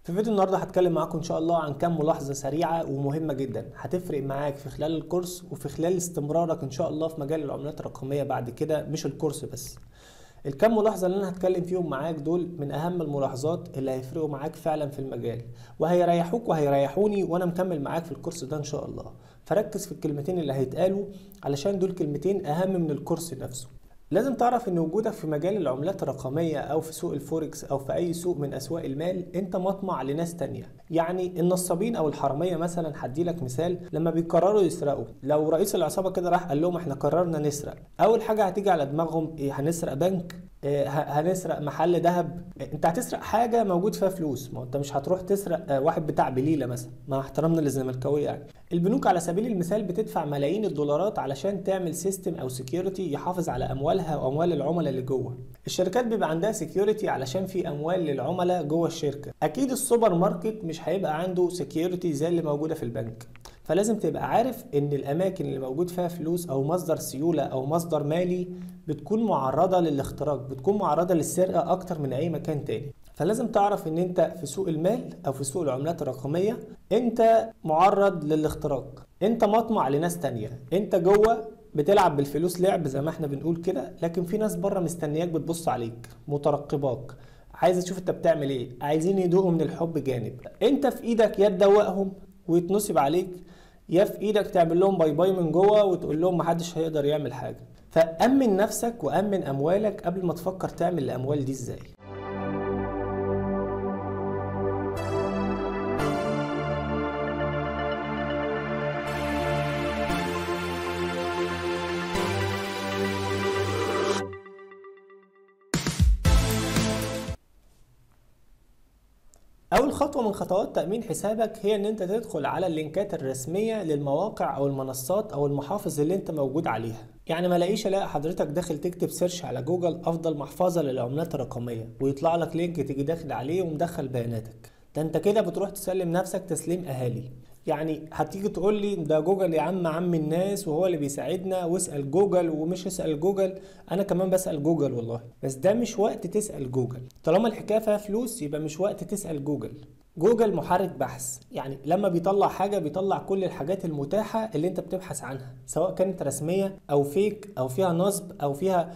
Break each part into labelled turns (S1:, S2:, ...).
S1: في فيديو النهارده هتكلم معاكم ان شاء الله عن كام ملاحظه سريعه ومهمه جدا هتفرق معاك في خلال الكورس وفي خلال استمرارك ان شاء الله في مجال العملات الرقميه بعد كده مش الكورس بس الكام ملاحظه اللي انا هتكلم فيهم معاك دول من اهم الملاحظات اللي هيفرقوا معاك فعلا في المجال وهيريحوك وهيريحوني وانا مكمل معاك في الكورس ده ان شاء الله فركز في الكلمتين اللي هيتقالوا علشان دول كلمتين اهم من الكورس نفسه لازم تعرف ان وجودك في مجال العملات الرقمية او في سوق الفوركس او في اي سوق من اسواق المال انت مطمع لناس تانية يعني النصابين او الحرامية مثلا هدي لك مثال لما بيقرروا يسرقوا لو رئيس العصابة كده راح قال لهم احنا قررنا نسرق اول حاجة هتيجي على دماغهم ايه هنسرق بنك إيه هنسرق محل ذهب إيه انت هتسرق حاجة موجود فيها فلوس ما انت مش هتروح تسرق واحد بتاع بليلة مثلا مع احترامنا للزملكاوية يعني البنوك على سبيل المثال بتدفع ملايين الدولارات علشان تعمل سيستم او سكيورتي يحافظ على اموالها واموال العملاء اللي جوه الشركات بيبقى عندها سكيورتي علشان في اموال للعملاء جوه الشركه اكيد السوبر ماركت مش هيبقى عنده سكيورتي زي اللي موجوده في البنك فلازم تبقى عارف ان الاماكن اللي موجود فيها فلوس او مصدر سيوله او مصدر مالي بتكون معرضه للاختراق بتكون معرضه للسرقه اكتر من اي مكان تاني فلازم تعرف ان انت في سوق المال او في سوق العملات الرقميه انت معرض للاختراق انت مطمع لناس تانية انت جوه بتلعب بالفلوس لعب زي ما احنا بنقول كده لكن في ناس بره مستنياك بتبص عليك مترقباك عايزه تشوف انت بتعمل ايه عايزين يدوقوا من الحب جانب انت في ايدك يا تدوقهم ويتنصب عليك يا في ايدك تعمل لهم باي باي من جوه وتقول لهم محدش هيقدر يعمل حاجه فامن نفسك وامن اموالك قبل ما تفكر تعمل الاموال دي ازاي أول خطوة من خطوات تأمين حسابك هي إن أنت تدخل على اللينكات الرسمية للمواقع أو المنصات أو المحافظ اللي أنت موجود عليها. يعني ما لاقيش ألاقي حضرتك داخل تكتب سيرش على جوجل أفضل محفظة للعملات الرقمية ويطلع لك لينك تيجي داخل عليه ومدخل بياناتك. ده أنت كده بتروح تسلم نفسك تسليم أهالي. يعني هتيجي تقول لي ده جوجل يا عم عم الناس وهو اللي بيساعدنا واسال جوجل ومش اسال جوجل انا كمان بسال جوجل والله بس ده مش وقت تسال جوجل طالما الحكايه فيها فلوس يبقى مش وقت تسال جوجل جوجل محرك بحث يعني لما بيطلع حاجه بيطلع كل الحاجات المتاحه اللي انت بتبحث عنها سواء كانت رسميه او فيك او فيها نصب او فيها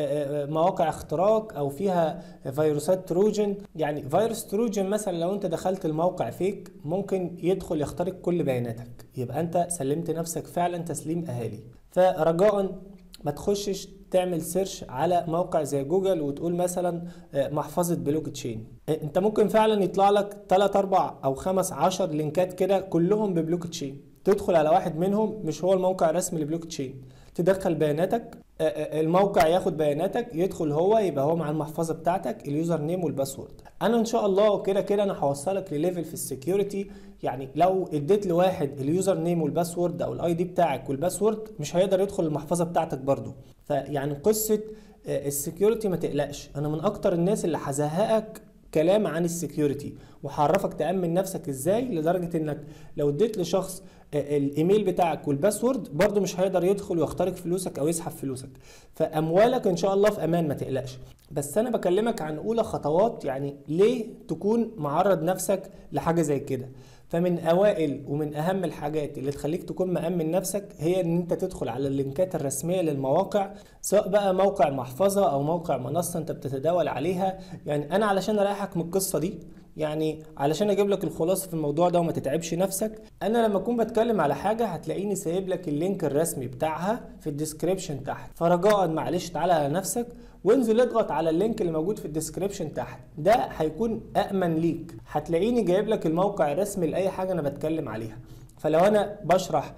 S1: مواقع اختراق او فيها فيروسات تروجن يعني فيروس تروجن مثلا لو انت دخلت الموقع فيك ممكن يدخل يخترق كل بياناتك يبقى انت سلمت نفسك فعلا تسليم اهالي فرجاء ما تخشش تعمل سيرش على موقع زي جوجل وتقول مثلا محفظة بلوك تشين انت ممكن فعلا يطلع لك 3 4 او 5 10 لينكات كده كلهم ببلوك تشين تدخل على واحد منهم مش هو الموقع الرسمي لبلوك تشين تدخل بياناتك الموقع ياخد بياناتك يدخل هو يبقى هو مع المحفظه بتاعتك اليوزر نيم والباسورد انا ان شاء الله كده كده انا هوصلك لليفل في السكيورتي يعني لو اديت لواحد اليوزر نيم والباسورد او الاي دي بتاعك والباسورد مش هيقدر يدخل المحفظه بتاعتك برضو فيعني قصه السكيورتي ما تقلقش انا من اكتر الناس اللي هزهقك كلام عن السكيورتي وهعرفك تامن نفسك ازاي لدرجه انك لو اديت لشخص الايميل بتاعك والباسورد برضه مش هيقدر يدخل ويخترق فلوسك او يسحب فلوسك فاموالك ان شاء الله في امان ما تقلقش بس انا بكلمك عن اولى خطوات يعني ليه تكون معرض نفسك لحاجه زي كده فمن اوائل ومن اهم الحاجات اللي تخليك تكون مأمن نفسك هي ان انت تدخل على اللينكات الرسميه للمواقع سواء بقى موقع محفظه او موقع منصه انت بتتداول عليها يعني انا علشان اريحك من القصه دي يعني علشان اجيب لك الخلاصه في الموضوع ده وما تتعبش نفسك انا لما اكون بتكلم على حاجه هتلاقيني سايب لك اللينك الرسمي بتاعها في الديسكريبشن تحت فرجاء معلش تعالى على نفسك وانزل اضغط على اللينك اللي موجود في الديسكريبشن تحت ده هيكون امن ليك هتلاقيني جايب لك الموقع الرسمي لاي حاجه انا بتكلم عليها فلو انا بشرح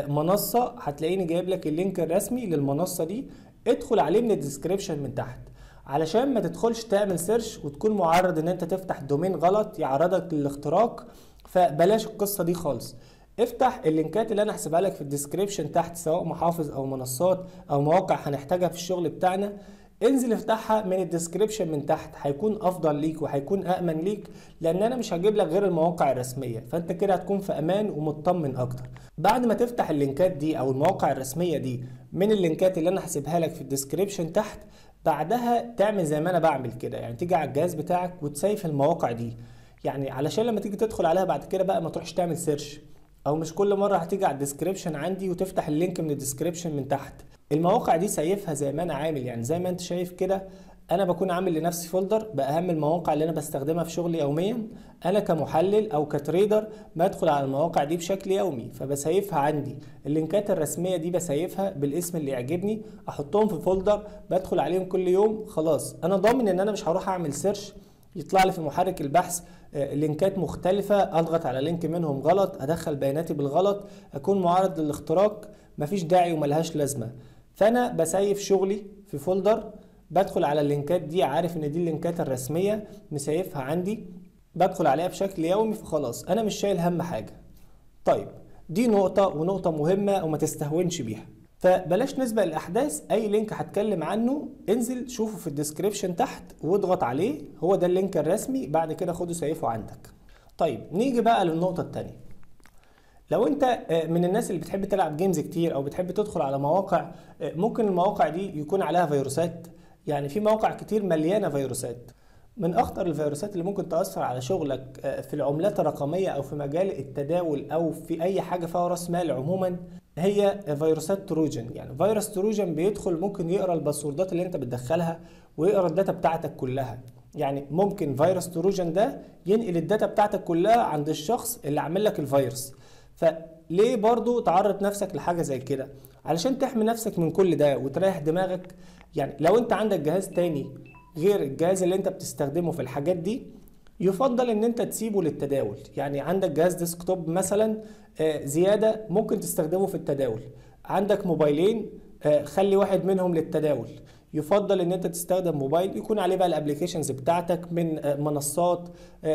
S1: منصه هتلاقيني جايب لك اللينك الرسمي للمنصه دي ادخل عليه من الديسكريبشن من تحت علشان ما تدخلش تعمل سيرش وتكون معرض ان انت تفتح دومين غلط يعرضك للاختراق فبلاش القصه دي خالص افتح اللينكات اللي انا هسيبها لك في الديسكريبشن تحت سواء محافظ او منصات او مواقع هنحتاجها في الشغل بتاعنا انزل افتحها من الديسكريبشن من تحت هيكون افضل ليك وهيكون امن ليك لان انا مش هجيب لك غير المواقع الرسميه فانت كده هتكون في امان ومطمن اكتر بعد ما تفتح اللينكات دي او المواقع الرسميه دي من اللينكات اللي انا هسيبها لك في الديسكريبشن تحت بعدها تعمل زي ما انا بعمل كده يعني تيجي على الجهاز بتاعك وتسيف المواقع دي يعني علشان لما تيجي تدخل عليها بعد كده بقى ما تروحش تعمل سيرش او مش كل مره هتيجي على الديسكريبشن عندي وتفتح اللينك من الديسكريبشن من تحت المواقع دي سايفها زي ما انا عامل يعني زي ما انت شايف كده انا بكون عامل لنفسي فولدر باهم المواقع اللي انا بستخدمها في شغلي يوميا انا كمحلل او كتريدر بدخل على المواقع دي بشكل يومي فبسيفها عندي اللينكات الرسميه دي بسيفها بالاسم اللي يعجبني احطهم في فولدر بدخل عليهم كل يوم خلاص انا ضامن ان انا مش هروح اعمل سيرش يطلع لي في محرك البحث لينكات مختلفة اضغط على لينك منهم غلط ادخل بياناتي بالغلط اكون معرض للاختراق مفيش داعي وملهاش لازمة فانا بسيف شغلي في فولدر بدخل على اللينكات دي عارف ان دي اللينكات الرسمية مسيفها عندي بدخل عليها بشكل يومي فخلاص انا مش شايل هم حاجة طيب دي نقطة ونقطة مهمة وما تستهونش بيها فبلاش نسبق الاحداث اي لينك هتكلم عنه انزل شوفه في الديسكريبشن تحت واضغط عليه هو ده اللينك الرسمي بعد كده خده سيفه عندك طيب نيجي بقى للنقطة التانية لو انت من الناس اللي بتحب تلعب جيمز كتير او بتحب تدخل على مواقع ممكن المواقع دي يكون عليها فيروسات يعني في مواقع كتير مليانة فيروسات من اخطر الفيروسات اللي ممكن تاثر على شغلك في العملات الرقميه او في مجال التداول او في اي حاجه فيها راس مال عموما هي فيروسات تروجن يعني فيروس تروجن بيدخل ممكن يقرا الباسوردات اللي انت بتدخلها ويقرا الداتا بتاعتك كلها يعني ممكن فيروس تروجن ده ينقل الداتا بتاعتك كلها عند الشخص اللي عامل لك الفيروس فليه برضو تعرض نفسك لحاجه زي كده علشان تحمي نفسك من كل ده وتريح دماغك يعني لو انت عندك جهاز تاني غير الجهاز اللي انت بتستخدمه في الحاجات دي يفضل ان انت تسيبه للتداول يعني عندك جهاز ديسكتوب مثلا زياده ممكن تستخدمه في التداول عندك موبايلين خلي واحد منهم للتداول يفضل ان انت تستخدم موبايل يكون عليه بقى الابلكيشنز بتاعتك من منصات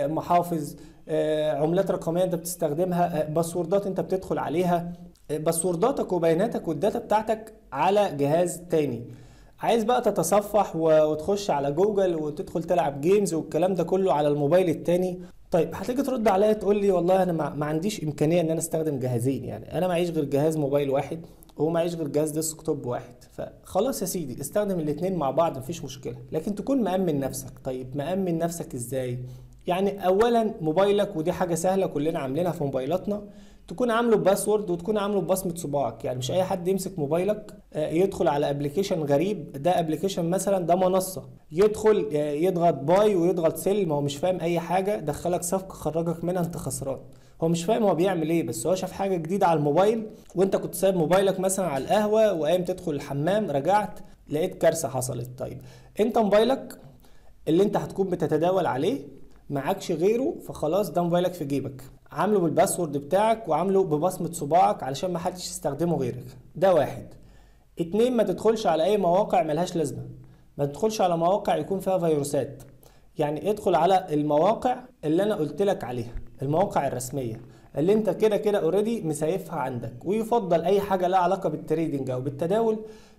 S1: محافظ عملات رقميه انت بتستخدمها باسوردات انت بتدخل عليها باسورداتك وبياناتك والداتا بتاعتك على جهاز تاني عايز بقى تتصفح وتخش على جوجل وتدخل تلعب جيمز والكلام ده كله على الموبايل التاني طيب هتيجي ترد عليا تقول لي والله انا ما عنديش امكانيه ان انا استخدم جهازين يعني انا معيش غير جهاز موبايل واحد وهو معيش غير جهاز ديسكتوب واحد فخلاص يا سيدي استخدم الاثنين مع بعض مفيش مشكله لكن تكون مأمن نفسك طيب مأمن نفسك ازاي يعني اولا موبايلك ودي حاجه سهله كلنا عاملينها في موبايلاتنا تكون عامله باسورد وتكون عامله ببصمه صباعك يعني مش اي حد يمسك موبايلك يدخل على ابلكيشن غريب ده ابلكيشن مثلا ده منصه يدخل يضغط باي ويضغط سيل ما هو مش فاهم اي حاجه دخلك صفقه خرجك منها انت خسران هو مش فاهم هو بيعمل ايه بس هو شاف حاجه جديده على الموبايل وانت كنت سايب موبايلك مثلا على القهوه وقايم تدخل الحمام رجعت لقيت كارثه حصلت طيب انت موبايلك اللي انت هتكون بتتداول عليه معكش غيره فخلاص ده موبايلك في جيبك عامله بالباسورد بتاعك وعامله ببصمة صباعك علشان ما حدش يستخدمه غيرك ده واحد اتنين ما تدخلش على اي مواقع ملهاش لازمة ما تدخلش على مواقع يكون فيها فيروسات يعني ادخل على المواقع اللي انا قلت لك عليها المواقع الرسمية اللي انت كده كده اوريدي مسيفها عندك ويفضل اي حاجة لها علاقة بالتريدنج او بالتداول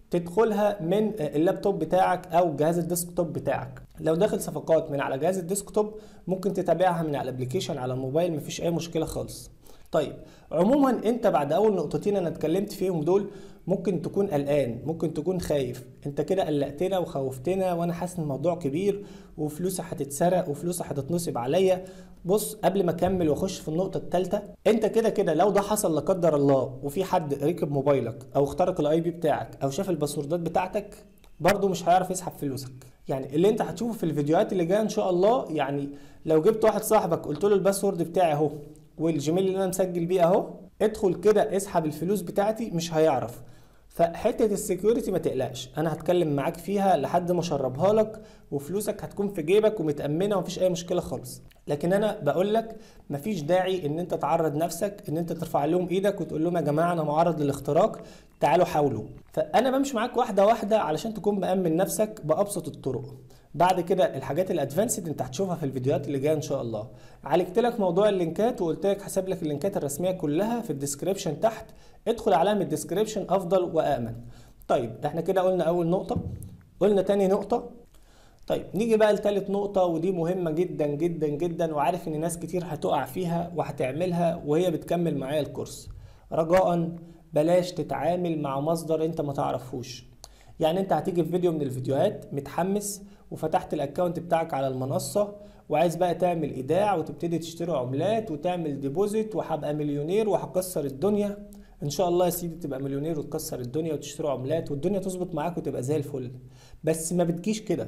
S1: تدخلها من اللابتوب بتاعك او جهاز الديسكتوب بتاعك لو داخل صفقات من على جهاز الديسكتوب ممكن تتابعها من على الابلكيشن على الموبايل مفيش اي مشكله خالص طيب عموما انت بعد اول نقطتين انا اتكلمت فيهم دول ممكن تكون قلقان ممكن تكون خايف انت كده قلقتنا وخوفتنا وانا حاسس ان الموضوع كبير وفلوسي هتتسرق وفلوسي هتتنصب عليا بص قبل ما اكمل واخش في النقطه الثالثه انت كده كده لو ده حصل لا قدر الله وفي حد ركب موبايلك او اخترق الاي بي بتاعك او شاف الباسوردات بتاعتك برضه مش هيعرف يسحب فلوسك يعني اللي انت هتشوفه في الفيديوهات اللي جايه ان شاء الله يعني لو جبت واحد صاحبك قلت له الباسورد بتاعي اهو والجيميل اللي انا مسجل بيه اهو ادخل كده اسحب الفلوس بتاعتي مش هيعرف فحته السكيورتي ما تقلقش انا هتكلم معاك فيها لحد ما اشربها لك وفلوسك هتكون في جيبك ومتامنه ومفيش اي مشكله خالص لكن انا بقول لك مفيش داعي ان انت تعرض نفسك ان انت ترفع لهم ايدك وتقول لهم يا جماعه انا معرض للاختراق تعالوا حاولوا فانا بمشي معاك واحده واحده علشان تكون مامن نفسك بابسط الطرق بعد كده الحاجات الادفانسد انت هتشوفها في الفيديوهات اللي جايه ان شاء الله عالجت لك موضوع اللينكات وقلت لك هسيب لك اللينكات الرسميه كلها في الديسكريبشن تحت ادخل عليها من الديسكريبشن افضل وامن طيب احنا كده قلنا اول نقطه قلنا تاني نقطه طيب نيجي بقى لتالت نقطة ودي مهمة جدا جدا جدا وعارف ان ناس كتير هتقع فيها وهتعملها وهي بتكمل معايا الكورس رجاء بلاش تتعامل مع مصدر انت ما تعرفهوش يعني انت هتيجي في فيديو من الفيديوهات متحمس وفتحت الاكونت بتاعك على المنصة وعايز بقى تعمل ايداع وتبتدي تشتري عملات وتعمل ديبوزيت وهبقى مليونير وهكسر الدنيا ان شاء الله يا سيدي تبقى مليونير وتكسر الدنيا وتشتري عملات والدنيا تظبط معاك وتبقى زي الفل بس ما بتجيش كده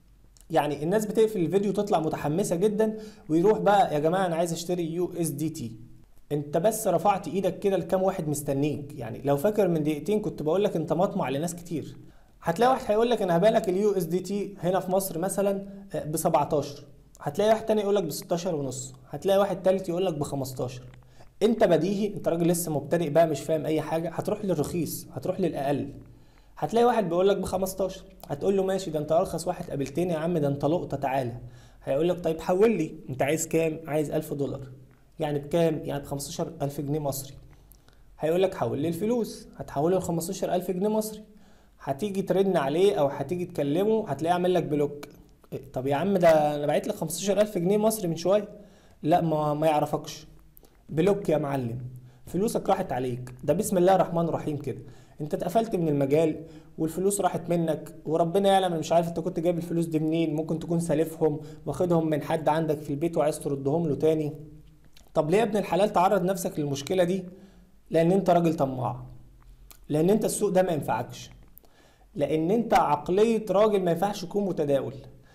S1: يعني الناس بتقفل الفيديو تطلع متحمسه جدا ويروح بقى يا جماعه انا عايز اشتري يو اس دي تي انت بس رفعت ايدك كده لكام واحد مستنيك يعني لو فاكر من دقيقتين كنت بقول لك انت مطمع لناس كتير هتلاقي واحد هيقول لك انا هبالك اليو اس دي تي هنا في مصر مثلا ب 17 هتلاقي واحد تاني يقول لك ب 16 ونص هتلاقي واحد تالت يقول لك ب 15 انت بديهي انت راجل لسه مبتدئ بقى مش فاهم اي حاجه هتروح للرخيص هتروح للاقل هتلاقي واحد بيقول لك ب 15 هتقول له ماشي ده انت ارخص واحد قابلتني يا عم ده انت لقطه تعالى هيقول لك طيب حول لي انت عايز كام عايز 1000 دولار يعني بكام يعني ب 15000 جنيه مصري هيقول لك حول لي الفلوس هتحول له 15000 جنيه مصري هتيجي ترن عليه او هتيجي تكلمه هتلاقيه عامل لك بلوك إيه، طب يا عم ده انا بعت لك 15000 جنيه مصري من شويه لا ما ما يعرفكش بلوك يا معلم فلوسك راحت عليك ده بسم الله الرحمن الرحيم كده انت اتقفلت من المجال والفلوس راحت منك وربنا يعلم انا مش عارف انت كنت جايب الفلوس دي منين ممكن تكون سالفهم واخدهم من حد عندك في البيت وعايز تردهم له تاني طب ليه يا ابن الحلال تعرض نفسك للمشكله دي لان انت راجل طماع لان انت السوق ده ما ينفعكش لان انت عقليه راجل ما ينفعش يكون متداول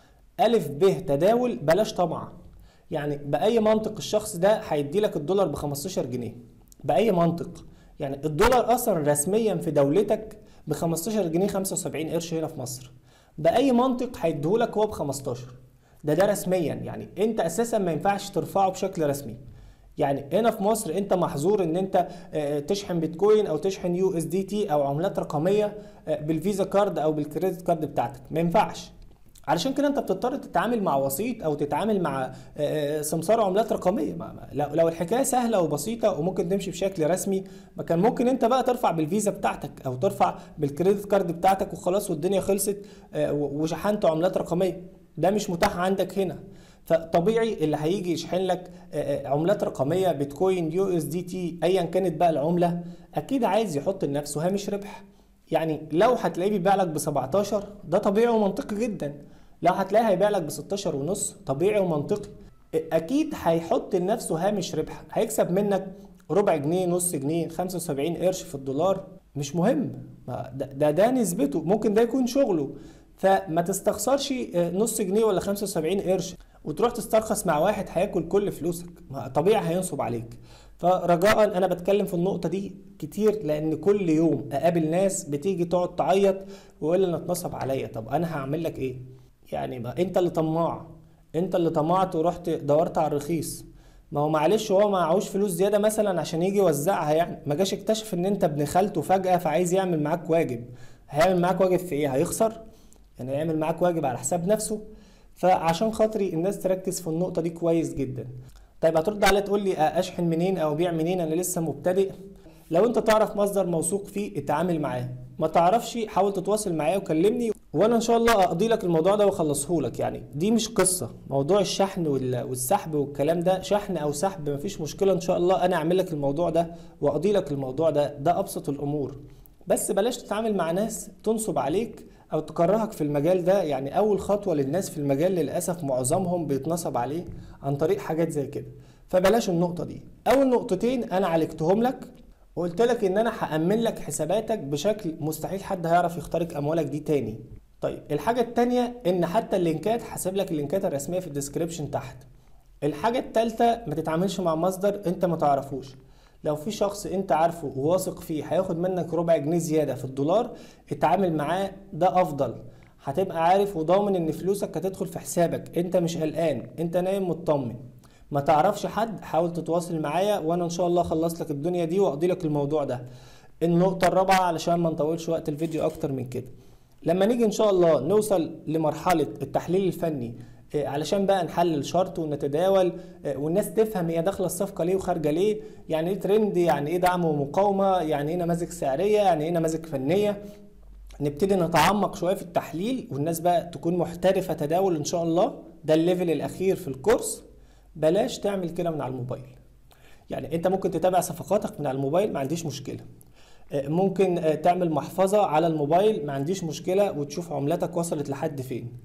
S1: الف ب تداول بلاش طمع يعني باي منطق الشخص ده هيدي لك الدولار ب 15 جنيه باي منطق يعني الدولار اصلا رسميا في دولتك ب 15 جنيه 75 قرش هنا في مصر باي منطق هيديهولك هو ب 15 ده ده رسميا يعني انت اساسا ما ينفعش ترفعه بشكل رسمي يعني هنا في مصر انت محظور ان انت آه، تشحن بيتكوين او تشحن يو اس دي تي او عملات رقميه آه، بالفيزا كارد او بالكريدت كارد بتاعتك ما ينفعش علشان كده انت بتضطر تتعامل مع وسيط او تتعامل مع آه، سمسار عملات رقميه ما- ما- لو لو الحكايه سهله وبسيطه وممكن تمشي بشكل رسمي ما كان ممكن انت بقى ترفع بالفيزا بتاعتك او ترفع بالكريدت كارد بتاعتك وخلاص والدنيا خلصت آه، و- وشحنت عملات رقميه ده مش متاح عندك هنا فطبيعي اللي هيجي يشحن لك آه، آه، عملات رقميه بيتكوين يو اس دي تي ايا كانت بقى العمله اكيد عايز يحط لنفسه هامش ربح يعني لو هتلاقيه بيبيع لك ب 17 ده طبيعي ومنطقي جدا لو هتلاقيه هيبيع لك ب 16 ونص طبيعي ومنطقي اكيد هيحط لنفسه هامش ربح هيكسب منك ربع جنيه نص جنيه 75 قرش في الدولار مش مهم ما ده, ده ده نسبته ممكن ده يكون شغله فما تستخسرش آه، نص جنيه ولا 75 قرش وتروح تسترخص مع واحد هياكل كل فلوسك ما طبيعي هينصب عليك فرجاء انا بتكلم في النقطه دي كتير لان كل يوم اقابل ناس بتيجي تقعد تعيط ويقول لي انا اتنصب عليا طب انا هعمل لك ايه يعني ما انت اللي طماع انت اللي طمعت ورحت دورت على الرخيص ما هو معلش هو معهوش فلوس زياده مثلا عشان يجي يوزعها يعني ما جاش اكتشف ان انت ابن خالته فجاه فعايز يعمل معاك واجب هيعمل معاك واجب في ايه هيخسر يعني هيعمل معاك واجب على حساب نفسه فعشان خاطري الناس تركز في النقطه دي كويس جدا طيب هترد عليا تقول لي اشحن منين او ابيع منين انا لسه مبتدئ لو انت تعرف مصدر موثوق فيه اتعامل معاه ما تعرفش حاول تتواصل معايا وكلمني وانا ان شاء الله اقضي لك الموضوع ده واخلصه لك يعني دي مش قصه موضوع الشحن وال- والسحب والكلام ده شحن او سحب مفيش مشكله ان شاء الله انا اعمل لك الموضوع ده واقضي لك الموضوع ده ده ابسط الامور بس بلاش تتعامل مع ناس تنصب عليك او تكرهك في المجال ده يعني اول خطوه للناس في المجال للاسف معظمهم بيتنصب عليه عن طريق حاجات زي كده فبلاش النقطه دي اول نقطتين انا عالجتهم لك وقلت لك ان انا هامن لك حساباتك بشكل مستحيل حد هيعرف يخترق اموالك دي تاني طيب الحاجه التانية ان حتى اللينكات هسيب لك اللينكات الرسميه في الديسكريبشن تحت الحاجه التالتة ما تتعاملش مع مصدر انت ما تعرفوش لو في شخص انت عارفه وواثق فيه هياخد منك ربع جنيه زياده في الدولار اتعامل معاه ده افضل هتبقى عارف وضامن ان فلوسك هتدخل في حسابك انت مش قلقان انت نايم مطمن ما تعرفش حد حاول تتواصل معايا وانا ان شاء الله اخلص لك الدنيا دي واقضي لك الموضوع ده النقطة الرابعة علشان ما نطولش وقت الفيديو اكتر من كده لما نيجي ان شاء الله نوصل لمرحلة التحليل الفني إيه، علشان بقى نحلل شرط ونتداول إيه، والناس تفهم هي داخله الصفقه ليه وخارجه ليه يعني ايه ترند يعني ايه دعم ومقاومه يعني ايه نماذج سعريه يعني ايه نماذج فنيه نبتدي نتعمق شويه في التحليل والناس بقى تكون محترفه تداول ان شاء الله ده الليفل الاخير في الكورس بلاش تعمل كده من على الموبايل يعني انت ممكن تتابع صفقاتك من على الموبايل ما عنديش مشكله آه، ممكن آه، تعمل محفظه على الموبايل ما عنديش مشكله وتشوف عملتك وصلت لحد فين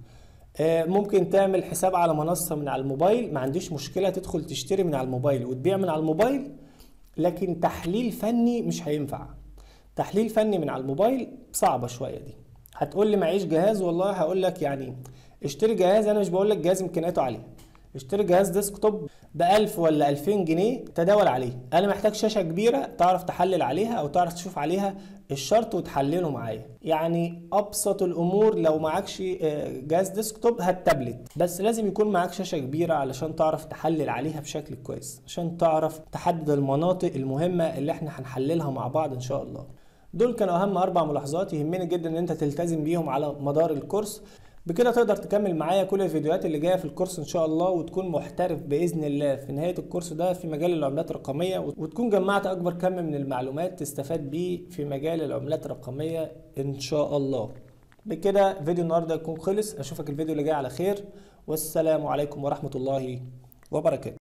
S1: آه، ممكن تعمل حساب على منصة من على الموبايل ما عنديش مشكلة تدخل تشتري من على الموبايل وتبيع من على الموبايل لكن تحليل فني مش هينفع تحليل فني من على الموبايل صعبة شوية دي هتقول لي معيش جهاز والله هقول لك يعني اشتري جهاز انا مش بقول لك جهاز امكانياته عالية اشتري جهاز ديسكتوب ب 1000 ولا 2000 جنيه تداول عليه انا محتاج شاشة كبيرة تعرف تحلل عليها او تعرف تشوف عليها الشرط وتحلله معايا يعني ابسط الامور لو معكش آه، جهاز ديسكتوب هات تابلت بس لازم يكون معاك شاشة كبيرة علشان تعرف تحلل عليها بشكل كويس عشان تعرف تحدد المناطق المهمة اللي احنا هنحللها مع بعض ان شاء الله دول كانوا اهم اربع ملاحظات يهمني جدا ان انت تلتزم بيهم على مدار الكورس بكده تقدر تكمل معايا كل الفيديوهات اللي جايه في الكورس ان شاء الله وتكون محترف باذن الله في نهايه الكورس ده في مجال العملات الرقميه وتكون جمعت اكبر كم من المعلومات تستفاد بيه في مجال العملات الرقميه ان شاء الله بكده فيديو النهارده يكون خلص اشوفك الفيديو اللي جاي على خير والسلام عليكم ورحمه الله وبركاته